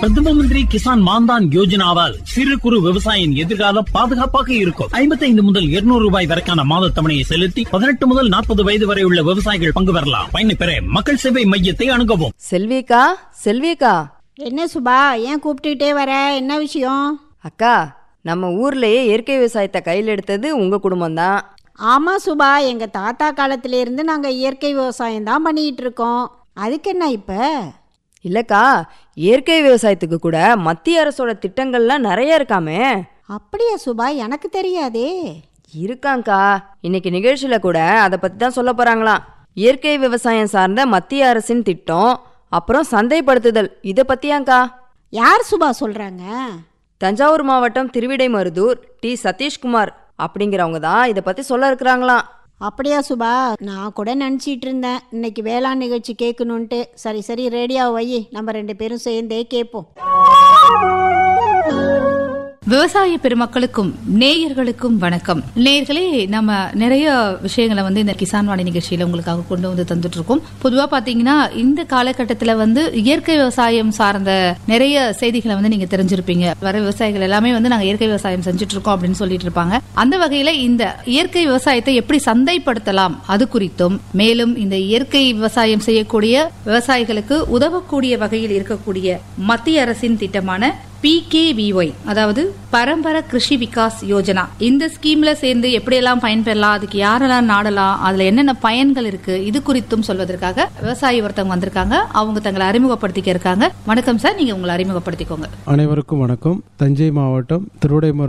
பிரதம மந்திரி கிசான் மான்தான் யோஜனாவால் சிறு குறு விவசாயியின் எதிர்காலம் பாதுகாப்பாக இருக்கும் ஐம்பத்தைந்து முதல் இருநூறு ரூபாய் வரைக்கான மாத தவணையை செலுத்தி பதினெட்டு முதல் நாற்பது வயது வரை உள்ள விவசாயிகள் பங்கு பெறலாம் பயனை பெற மக்கள் சேவை மையத்தை அணுகவும் செல்வியக்கா செல்வியக்கா என்ன சுபா ஏன் கூப்பிட்டுக்கிட்டே வர என்ன விஷயம் அக்கா நம்ம ஊர்லயே இயற்கை விவசாயத்தை கையில் எடுத்தது உங்க குடும்பம் தான் ஆமாம் சுபா எங்கள் தாத்தா காலத்திலேருந்து நாங்கள் இயற்கை விவசாயம் தான் பண்ணிக்கிட்டு இருக்கோம் அதுக்கு என்ன இப்போ இல்லக்கா இயற்கை விவசாயத்துக்கு கூட மத்திய அரசோட திட்டங்கள்லாம் நிறைய இருக்காமே அப்படியா சுபா எனக்கு தெரியாதே இருக்காங்க்கா இன்னைக்கு நிகழ்ச்சியில கூட அதை பத்தி தான் சொல்ல போறாங்களாம் இயற்கை விவசாயம் சார்ந்த மத்திய அரசின் திட்டம் அப்புறம் சந்தைப்படுத்துதல் இதை பத்தியாங்க்கா யார் சுபா சொல்கிறாங்க தஞ்சாவூர் மாவட்டம் திருவிடைமருதூர் டி சதீஷ்குமார் அப்படிங்கிறவங்க தான் இதை பத்தி சொல்ல இருக்கிறாங்களாம் அப்படியா சுபா நான் கூட நினச்சிட்டு இருந்தேன் இன்னைக்கு வேளாண் நிகழ்ச்சி கேட்கணுன்ட்டு சரி சரி ரேடியோவை வை நம்ம ரெண்டு பேரும் சேர்ந்தே கேட்போம் விவசாய பெருமக்களுக்கும் நேயர்களுக்கும் வணக்கம் நேயர்களே நம்ம நிறைய விஷயங்களை வந்து இந்த கிசான் வாணி நிகழ்ச்சியில உங்களுக்காக கொண்டு வந்து தந்துட்டு இருக்கோம் பொதுவா பாத்தீங்கன்னா இந்த காலகட்டத்துல வந்து இயற்கை விவசாயம் சார்ந்த நிறைய செய்திகளை வந்து நீங்க தெரிஞ்சிருப்பீங்க வர விவசாயிகள் எல்லாமே வந்து நாங்க இயற்கை விவசாயம் செஞ்சுட்டு இருக்கோம் அப்படின்னு சொல்லிட்டு இருப்பாங்க அந்த வகையில இந்த இயற்கை விவசாயத்தை எப்படி சந்தைப்படுத்தலாம் அது குறித்தும் மேலும் இந்த இயற்கை விவசாயம் செய்யக்கூடிய விவசாயிகளுக்கு உதவக்கூடிய வகையில் இருக்கக்கூடிய மத்திய அரசின் திட்டமான பிகேவிஒய் அதாவது பரம்பர கிருஷி விகாஸ் யோஜனா இந்த ஸ்கீம்ல சேர்ந்து எப்படியெல்லாம் பயன்பெறலாம் அதுக்கு யாரெல்லாம் நாடலாம் அதுல என்னென்ன பயன்கள் இருக்கு இது குறித்தும் சொல்வதற்காக விவசாயி ஒருத்தவங்க வந்திருக்காங்க அவங்க தங்களை அறிமுகப்படுத்திக்க இருக்காங்க வணக்கம் சார் நீங்க உங்களை அறிமுகப்படுத்திக்கோங்க அனைவருக்கும் வணக்கம் தஞ்சை மாவட்டம் திருவிடைமருதூர்